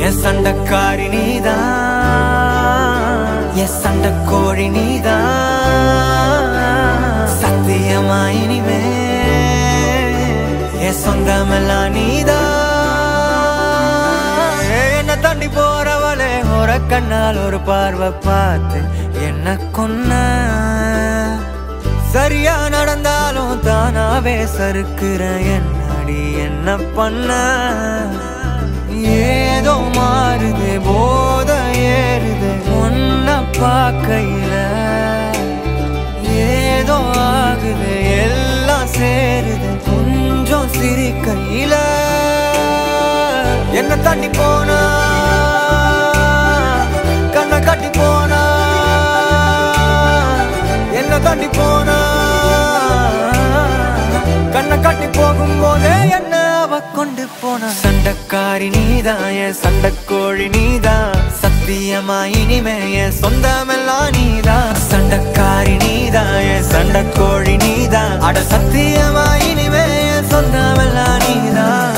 என் சண்டக்காரி நீதான் என் சண்டக்கோழி நீதான் சத்தியமா இனிமே என் சொந்தமெல்லாம் நீதான் என்ன தாண்டி போறவளே ஒரு கண்ணால் ஒரு பார்வை பார்த்து என்ன கொன்ன சரியா நடந்தாலும் தானாவே சறுக்குற என்னடி என்ன பண்ண ஏதோ மாறுது போத ஏறுது ஒன்ன பார்க்கையில ஏதோ ஆகுது எல்லாம் சேருது கொஞ்சம் சிரிக்கையில என்ன தண்ணி போனா கண்ணை கட்டி போனா என்ன தண்ணி போனா கண்ணை கட்டி போகும்போதே என்ன அவ கொண்டு போன சண்டைக்காரி நீதான் என் சண்டைக்கோழி நீதான் சத்தியமா இனிமே என் சொந்தமெல்லாம் நீதான் சண்டைக்காரி நீதான் என் சண்டைக்கோழி நீதான் அட சத்தியமா இனிமே என் சொந்தமெல்லாம் நீதான்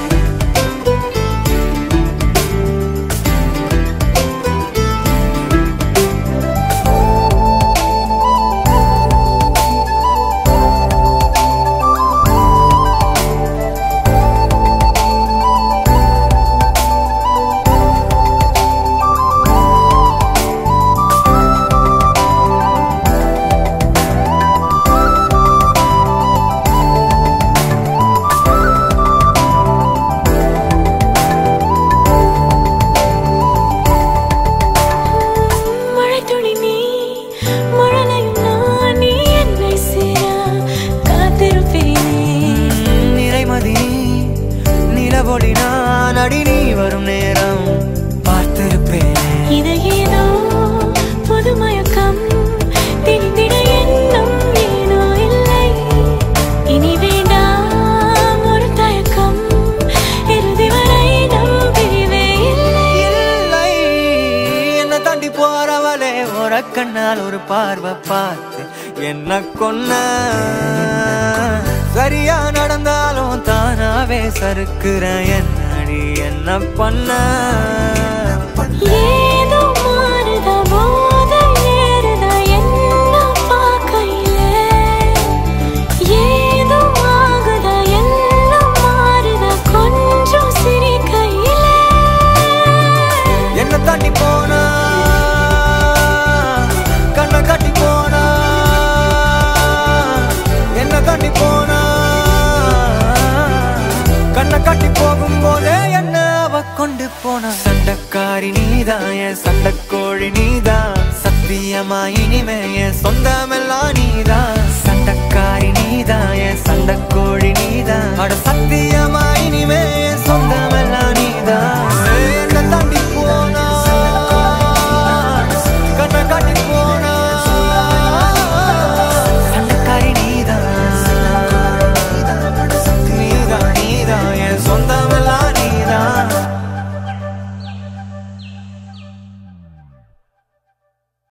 மழைத்துளி நீ மழலையும் நான் நீ என்னை சேர காத்திருப்பேனே நிறைமதி நிலவொளி நான் அடி நீ வரும் நேரம் பார்த்திருப்பேன் இது ஏதோ புது மயக்கம் திணிந்திட எண்ணம் ஏனோ இல்லை இனி வேண்டாம் ஒரு தயக்கம் இறுதி வரை நம் பிரிவே இல்லை இல்லை என்ன தாண்டி போறவளே ஒரு கண்ணால் ஒரு பார்வை பார்த்து என்ன கொன்ன சரியா நடந்தாலும் தானாவே சறுக்குற என்னடி என்ன பண்ண ஏதோ மாறுதா போதை ஏறுதா என்ன பார்க்கையிலே ஏதோ ஆகுதா எல்லாம் மாறுதா கொஞ்சம் சிரிக்கையிலே என்ன தாண்டி போனா கண்ணை கட்டி போனா என்ன தாண்டி போனா கண்ணை கட்டி போகும்போதே என்ன அவ கொண்டு போன சண்டைக்காரி நீதான் என் சண்டைக்கோழி நீதான் சத்தியமா இனிமே என் சொந்தமெல்லாம் நீதான்